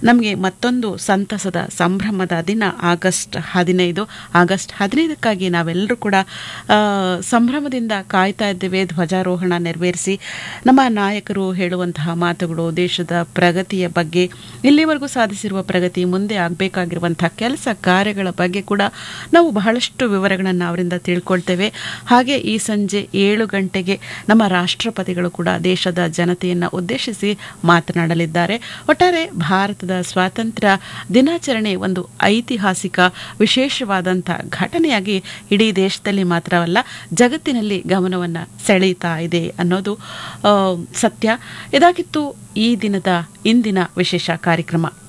ನಮಗೆ ಮತ್ತೊಂದು ಸಂತಸದ ಸಂಭ್ರಮದ ದಿನ ಆಗಸ್ಟ್ ಹದಿನೈದು ಆಗಸ್ಟ್ ಹದಿನೈದಕ್ಕಾಗಿ ನಾವೆಲ್ಲರೂ ಕೂಡ ಆ, ಸಂಭ್ರಮದಿಂದ ಕಾಯ್ತಾ ಇದ್ದೇವೆ ಧ್ವಜಾರೋಹಣ ನೆರವೇರಿಸಿ ನಮ್ಮ ನಾಯಕರು ಹೇಳುವಂತಹ ಮಾತುಗಳು ದೇಶದ ಪ್ರಗತಿಯ ಬಗ್ಗೆ ಇಲ್ಲಿವರೆಗೂ ಸಾಧಿಸಿರುವ ಪ್ರಗತಿ ಮುಂದೆ ಆಗಬೇಕಾಗಿರುವಂತಹ ಕೆಲಸ ಕಾರ್ಯಗಳ ಬಗ್ಗೆ ಕೂಡ ನಾವು ಬಹಳಷ್ಟು ವಿವರಗಳನ್ನು ಅವರಿಂದ ತಿಳ್ಕೊಳ್ತೇವೆ ಹಾಗೆ ಈ ಸಂಜೆ ಏಳು ಗಂಟೆಗೆ ನಮ್ಮ ರಾಷ್ಟ್ರಪತಿಗಳು ಕೂಡ ದೇಶದ ಜನತೆಯನ್ನು ಉದ್ದೇಶಿಸಿ ಮಾತನಾಡಲಿದ್ದಾರೆ ಒಟ್ಟಾರೆ ಭಾರತದ ಸ್ವಾತಂತ್ರ್ಯ ದಿನಾಚರಣೆ ಒಂದು ಐತಿಹಾಸಿಕ ವಿಶೇಷವಾದಂಥ ಘಟನೆಯಾಗಿ ಇಡೀ ದೇಶದಲ್ಲಿ ಮಾತ್ರವಲ್ಲ ಜಗತ್ತಿನಲ್ಲಿ ಗಮನವನ್ನು ಸೆಳೆಯುತ್ತಾ ಇದೆ ಅನ್ನೋದು ಆ, ಸತ್ಯ ಇದಾಗಿತ್ತು ಈ ದಿನದ ಇಂದಿನ ವಿಶೇಷ ಕಾರ್ಯಕ್ರಮ